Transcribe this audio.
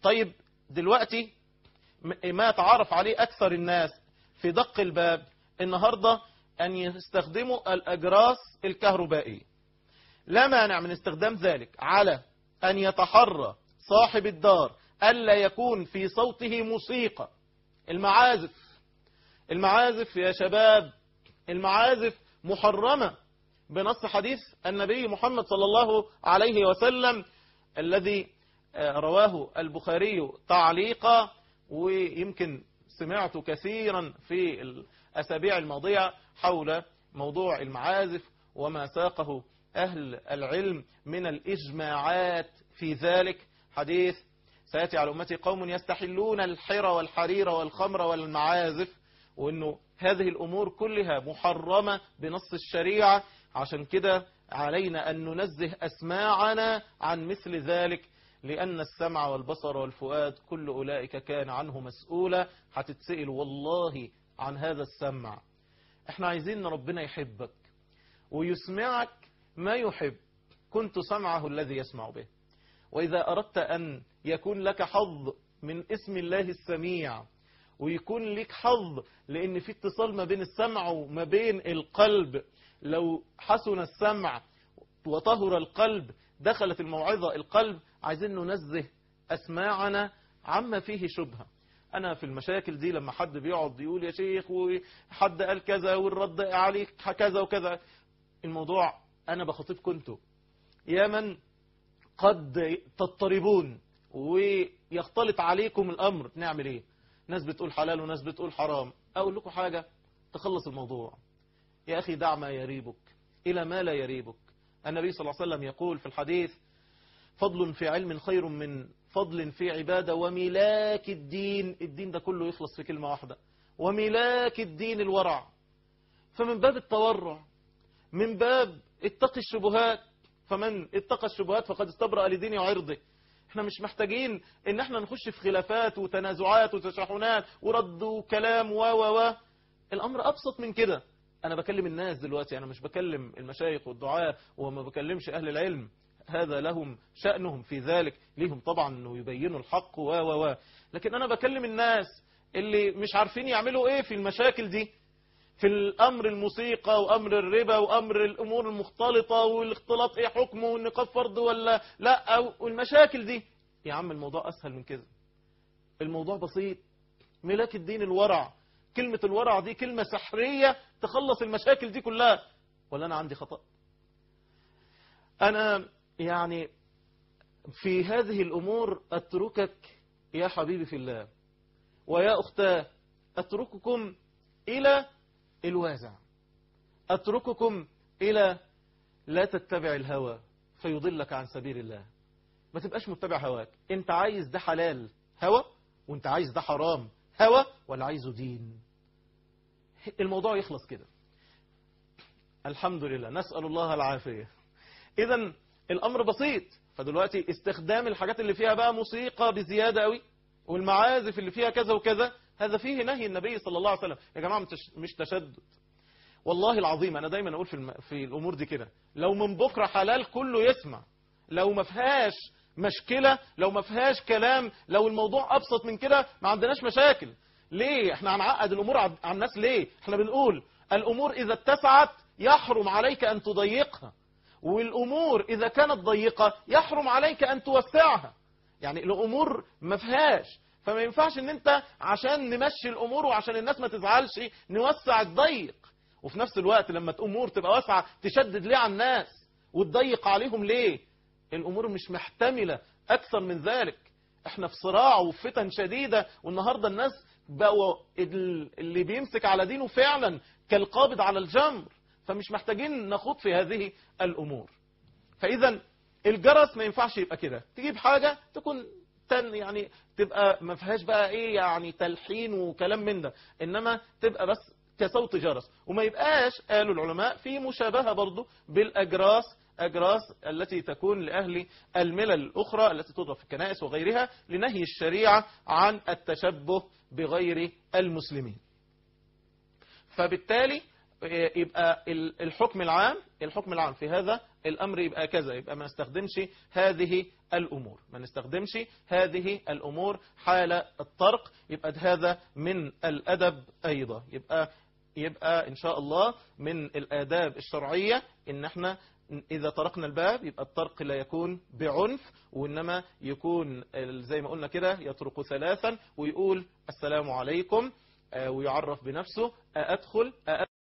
طيب دلوقتي ما تعرف عليه أكثر الناس في دق الباب النهاردة أن يستخدموا الأجراس الكهربائية لا مانع من استخدام ذلك على أن يتحرى صاحب الدار ألا يكون في صوته موسيقى المعازف المعازف يا شباب المعازف محرمة بنص حديث النبي محمد صلى الله عليه وسلم الذي رواه البخاري تعليقا ويمكن سمعت كثيرا في الأسابيع الماضية حول موضوع المعازف وما ساقه أهل العلم من الإجماعات في ذلك حديث سيأتي على أمتي قوم يستحلون الحر والحرير والخمر والمعازف وأنه هذه الأمور كلها محرمة بنص الشريعة عشان كده علينا أن ننزه أسماعنا عن مثل ذلك لأن السمع والبصر والفؤاد كل أولئك كان عنه مسؤولا هتتسئل والله عن هذا السمع احنا عايزين ان ربنا يحبك ويسمعك ما يحب كنت سمعه الذي يسمع به وإذا أردت أن يكون لك حظ من اسم الله السميع ويكون لك حظ لأن في اتصال ما بين السمع وما بين القلب لو حسن السمع وطهر القلب دخلت الموعظة القلب عايزين ننزه أسماعنا عما فيه شبهة أنا في المشاكل دي لما حد بيقعد يقول يا شيخ وحد قال كذا والرد عليك كذا وكذا الموضوع أنا بخاطبكم انتوا يا من قد تضطربون ويختلط عليكم الأمر نعمل ايه ناس بتقول حلال وناس بتقول حرام أقول لكم حاجة تخلص الموضوع يا أخي دع ما يريبك إلى ما لا يريبك النبي صلى الله عليه وسلم يقول في الحديث فضل في علم خير من فضل في عبادة وملاك الدين الدين ده كله يخلص في كلمة واحدة وملاك الدين الورع فمن باب التورع من باب اتقي الشبهات فمن اتقى الشبهات فقد استبرأ لدينه وعرضه احنا مش محتاجين ان احنا نخش في خلافات وتنازعات وتشاحنات ورد وكلام و و و الامر ابسط من كده انا بكلم الناس دلوقتي انا مش بكلم المشايخ والدعاء وما بكلمش اهل العلم هذا لهم شأنهم في ذلك ليهم طبعا انه يبينوا الحق و و و لكن انا بكلم الناس اللي مش عارفين يعملوا ايه في المشاكل دي في الامر الموسيقى وامر الربا وامر الامور المختلطة والاختلاط ايه حكمه والنقاب فرض ولا لا او المشاكل دي يا عم الموضوع اسهل من كده الموضوع بسيط ملاك الدين الورع كلمة الورع دي كلمة سحرية تخلص المشاكل دي كلها ولا انا عندي خطأ انا يعني في هذه الامور اتركك يا حبيبي في الله ويا اختاه اترككم الى الوازع أترككم إلى لا تتبع الهوى فيضلك عن سبيل الله ما تبقاش متبع هواك انت عايز ده حلال هوى وانت عايز ده حرام هوى ولا عايزه دين الموضوع يخلص كده الحمد لله نسأل الله العافية اذا الامر بسيط فدلوقتي استخدام الحاجات اللي فيها بقى موسيقى بزيادة قوي والمعازف اللي فيها كذا وكذا هذا فيه نهي النبي صلى الله عليه وسلم يا جماعة مش تشدد والله العظيم أنا دايما أقول في, الم... في الأمور دي كده لو من بكرة حلال كله يسمع لو ما فيهاش مشكلة لو ما فيهاش كلام لو الموضوع أبسط من كده ما عندناش مشاكل ليه احنا هنعقد الأمور على الناس ليه احنا بنقول الأمور إذا اتسعت يحرم عليك أن تضيقها والأمور إذا كانت ضيقة يحرم عليك أن توسعها يعني الأمور ما فيهاش فما ينفعش ان انت عشان نمشي الامور وعشان الناس ما تزعلش نوسع الضيق وفي نفس الوقت لما الامور تبقى واسعه تشدد ليه على الناس وتضيق عليهم ليه الامور مش محتمله اكثر من ذلك احنا في صراع وفتن شديده والنهارده الناس بقوا اللي بيمسك على دينه فعلا كالقابض على الجمر فمش محتاجين نخوض في هذه الامور فاذا الجرس ما ينفعش يبقى كده تجيب حاجه تكون تن يعني تبقى ما فيهاش بقى ايه يعني تلحين وكلام من ده انما تبقى بس كصوت جرس وما يبقاش قالوا العلماء في مشابهة برضو بالاجراس اجراس التي تكون لاهل الملل الاخرى التي تضرب في الكنائس وغيرها لنهي الشريعة عن التشبه بغير المسلمين فبالتالي يبقى الحكم العام الحكم العام في هذا الأمر يبقى كذا يبقى ما نستخدمش هذه الأمور ما نستخدمش هذه الأمور حال الطرق يبقى هذا من الأدب أيضا يبقى يبقى إن شاء الله من الآداب الشرعية إن احنا إذا طرقنا الباب يبقى الطرق لا يكون بعنف وإنما يكون زي ما قلنا كده يطرق ثلاثا ويقول السلام عليكم ويعرف بنفسه أأدخل أأدخل